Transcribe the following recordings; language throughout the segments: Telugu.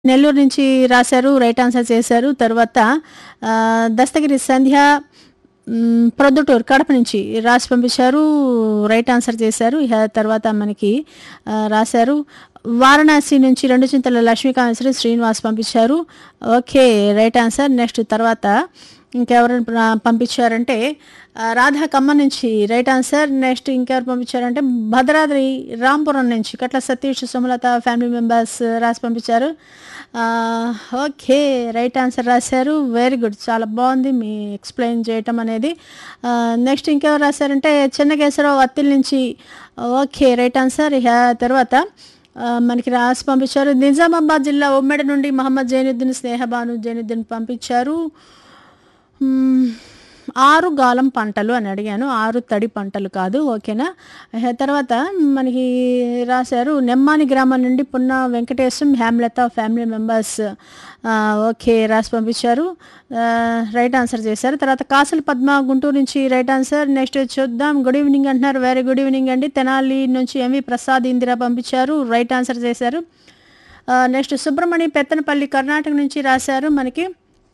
నెల్లూరు నుంచి రాశారు రైట్ ఆన్సర్ చేశారు తర్వాత ఆ, దస్తగిరి సంధ్య మ్, ప్రొద్దుటూరు కడప నుంచి రాసి పంపించారు రైట్ ఆన్సర్ చేశారు ఇక తర్వాత మనకి ఆ, రాశారు వారణాసి నుంచి రెండు చింతల లక్ష్మీకాంతశ్రీ శ్రీనివాస్ పంపించారు ఓకే రైట్ ఆన్సర్ నెక్స్ట్ తర్వాత ఇంకెవరు పంపించారంటే ఆ, రాధా ఖమ్మం నుంచి రైట్ ఆన్సర్ నెక్స్ట్ ఇంకెవరు పంపించారంటే భద్రాద్రి రాంపురం నుంచి కట్ల సతీష్ సుమలత ఫ్యామిలీ మెంబర్స్ రాసి పంపించారు ఆ, ఓకే రైట్ ఆన్సర్ రాశారు వెరీ గుడ్ చాలా బాగుంది మీ ఎక్స్ప్లెయిన్ చేయటం అనేది ఆ, నెక్స్ట్ ఇంకెవరు రాశారంటే చెన్నకేశ్వరరావు అత్తిల్ నుంచి ఓకే రైట్ ఆన్సర్ ఇక తర్వాత ఆ, మనకి రాసి పంపించారు నిజామాబాద్ జిల్లా ఉమ్మడి నుండి మహమ్మద్ జైనుద్దీన్ స్నేహబాను జైనుద్దీన్ పంపించారు మ్మ్. ఆరు గాలం పంటలు అని అడిగాను ఆరు తడి పంటలు కాదు ఓకేనా ఆ తర్వాత మనకి రాశారు నెమ్మాని గ్రామం నుండి పున్న వెంకటేశం హ్యామ్లత ఫ్యామిలీ మెంబర్స్ ఆ, ఓకే రాసి పంపించారు ఆ, రైట్ ఆన్సర్ చేశారు తర్వాత కాసుల పద్మ గుంటూరు నుంచి రైట్ ఆన్సర్ నెక్స్ట్ చూద్దాం గుడ్ ఈవినింగ్ అంటున్నారు వెరీ గుడ్ ఈవినింగ్ అండి తెనాలి నుంచి ఎంవి ప్రసాద్ ఇందిరా పంపించారు రైట్ ఆన్సర్ చేశారు ఆ, నెక్స్ట్ సుబ్రహ్మణ్య పెత్తనపల్లి కర్ణాటక నుంచి రాశారు మనకి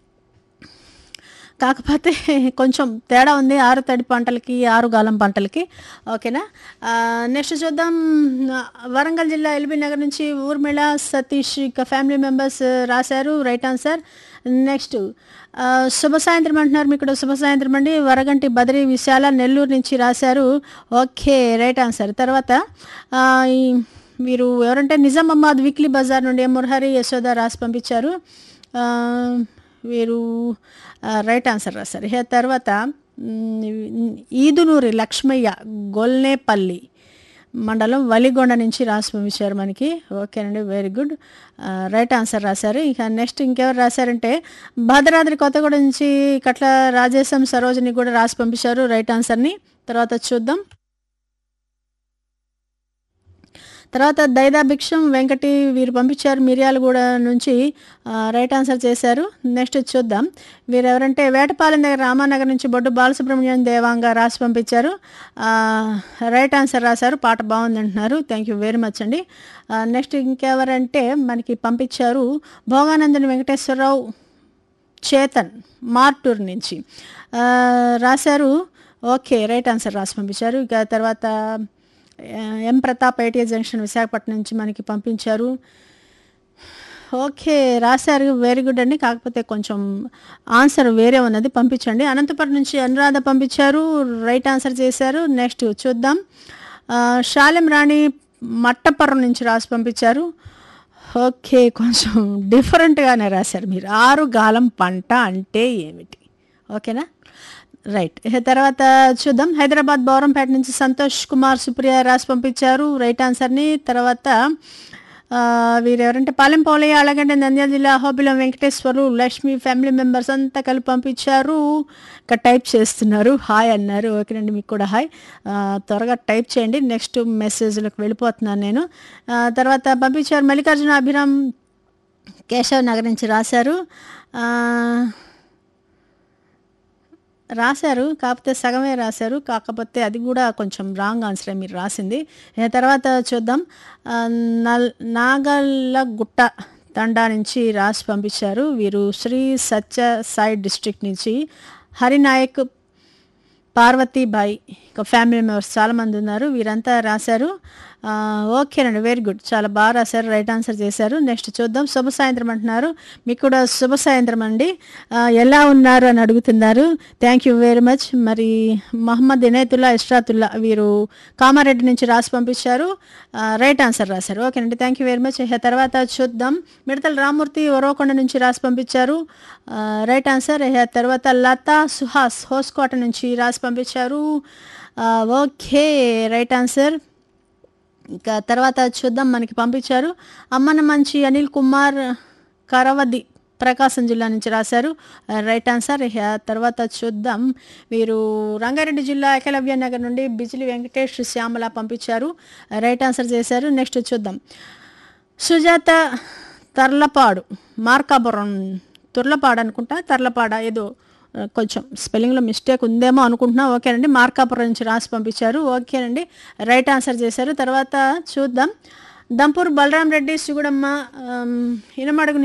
కాకపోతే కొంచెం తేడా ఉంది ఆరు తడి పంటలకి ఆరు గాలం పంటలకి ఓకేనా ఆ, నెక్స్ట్ చూద్దాం ఆ, వరంగల్ జిల్లా ఎల్బీ నగర్ నుంచి ఊర్మిళ సతీష్ ఇక ఫ్యామిలీ మెంబర్స్ రాశారు రైట్ ఆన్సర్ నెక్స్ట్ ఆ, శుభ సాయంత్రం అంటున్నారు మీకు శుభ సాయంత్రం అండి వరగంటి బద్రి విశాల నెల్లూరు నుంచి రాశారు ఓకే రైట్ ఆన్సర్ తర్వాత ఆ, ఈ వీరు ఎవరంటే నిజామాబాద్ వీక్లీ బజార్ నుండి మురహరి యశోద రాసి పంపించారు ఆ, వీరు ఆ, రైట్ ఆన్సర్ రాశారు ఇక తర్వాత మ్, ఈదునూరి లక్ష్మయ్య గొల్నేపల్లి మండలం వలిగొండ నుంచి రాసి పంపించారు మనకి ఓకేనండి వెరీ గుడ్ ఆ, రైట్ ఆన్సర్ రాశారు ఇక నెక్స్ట్ ఇంకెవరు రాశారంటే భద్రాద్రి కొత్తగూడెం నుంచి కట్ల రాజేశం సరోజిని కూడా రాసి పంపించారు రైట్ ఆన్సర్ని తర్వాత చూద్దాం తర్వాత దైదా భిక్షం వెంకటి వీరు పంపించారు మిర్యాలగూడ నుంచి ఆ, రైట్ ఆన్సర్ చేశారు నెక్స్ట్ చూద్దాం వీరు ఎవరంటే వేటపాలెం దగ్గర రామానగర్ నుంచి బొడ్డు బాలసుబ్రహ్మణ్యం దేవాంగ రాసి పంపించారు ఆ, రైట్ ఆన్సర్ రాశారు పాట బాగుంది అంటున్నారు థ్యాంక్ యూ వెరీ మచ్ అండి ఆ, నెక్స్ట్ ఇంకెవరంటే మనకి పంపించారు భోగానందని వెంకటేశ్వరరావు చేతన్ మార్టూర్ నుంచి ఆ, రాశారు ఓకే రైట్ ఆన్సర్ రాసి పంపించారు ఇక తర్వాత ఆ, M Pratap ITI junction Visakhapatnam నుంచి మనకి పంపించారు ఓకే రాశారు వెరీ గుడ్ అండి కాకపోతే కొంచెం ఆన్సర్ వేరే ఉన్నది పంపించండి అనంతపురం నుంచి అనురాధ పంపించారు రైట్ ఆన్సర్ చేశారు నెక్స్ట్ చూద్దాం ఆ, శాలెం రాణి మట్టపురం నుంచి రాసి పంపించారు ఓకే కొంచెం డిఫరెంట్గానే రాశారు మీరు ఆరు గాలం పంట అంటే ఏమిటి ఓకేనా రైట్ ఇక తర్వాత చూద్దాం హైదరాబాద్ బౌరంపేట నుంచి సంతోష్ కుమార్ సుప్రియ రాసి పంపించారు రైట్ ఆన్సర్ని తర్వాత ఆ, వీరెవరంటే పాలెం పోలయ్య అలాగంటే నంద్యాల జిల్లా అహోబిలం వెంకటేశ్వరు లక్ష్మి ఫ్యామిలీ మెంబర్స్ అంతా కలిపి పంపించారు ఇక్కడ టైప్ చేస్తున్నారు హాయ్ అన్నారు ఓకేనండి మీకు కూడా హాయ్ ఆ, త్వరగా టైప్ చేయండి నెక్స్ట్ మెసేజ్లోకి వెళ్ళిపోతున్నాను నేను ఆ, తర్వాత పంపించారు మల్లికార్జున అభిరామ్ కేశవ్ నగర్ నుంచి రాశారు ఆ, రాశారు కాకపోతే సగమే రాశారు కాకపోతే అది కూడా కొంచెం రాంగ్ ఆన్సరే మీరు రాసింది ఇక తర్వాత చూద్దాం ఆ, నల్ నాగల్లగుట్ట తండా నుంచి రాసి పంపించారు వీరు శ్రీ సత్య సాయి డిస్ట్రిక్ట్ నుంచి హరినాయక్ పార్వతీబాయి ఒక ఫ్యామిలీ మెంబర్స్ చాలామంది ఉన్నారు వీరంతా రాశారు ఆ, ఓకేనండి వెరీ గుడ్ చాలా బాగా రాశారు రైట్ ఆన్సర్ చేశారు నెక్స్ట్ చూద్దాం శుభ సాయంత్రం అంటున్నారు మీకు కూడా శుభ సాయంత్రం అండి ఆ, ఎలా ఉన్నారు అని అడుగుతున్నారు థ్యాంక్ యూ వెరీ మచ్ మరి మహమ్మద్ ఇనేతుల్లా ఇష్రాతుల్లా వీరు కామారెడ్డి నుంచి రాసి పంపించారు ఆ, రైట్ ఆన్సర్ రాశారు ఓకేనండి థ్యాంక్ యూ వెరీ మచ్ ఇక తర్వాత చూద్దాం మిడతల రామూర్తి ఒరవకొండ నుంచి రాసి పంపించారు ఆ, రైట్ ఆన్సర్ ఇక తర్వాత లతా సుహాస్ హోస్కోట నుంచి రాసి పంపించారు ఆ, ఓకే రైట్ ఆన్సర్ ఇంకా తర్వాత చూద్దాం మనకి పంపించారు అమ్మన మంచి అనిల్ కుమార్ కరవది ప్రకాశం జిల్లా నుంచి రాశారు రైట్ ఆన్సర్ ఇక తర్వాత చూద్దాం వీరు రంగారెడ్డి జిల్లా ఏకలవ్య నగర్ నుండి బిజిలి వెంకటేష్ శ్యామల పంపించారు రైట్ ఆన్సర్ చేశారు నెక్స్ట్ చూద్దాం సుజాత తర్లపాడు మార్కాపురం తుర్లపాడు అనుకుంటా తర్లపాడ ఏదో ఆ, కొంచెం స్పెల్లింగ్లో మిస్టేక్ ఉందేమో అనుకుంటున్నా ఓకేనండి మార్కాపురం నుంచి రాసి పంపించారు ఓకేనండి రైట్ ఆన్సర్ చేశారు తర్వాత చూద్దాం దంపూర్ బలరాం రెడ్డి సుగుడమ్మ ఆమ్, ఇనమడుగు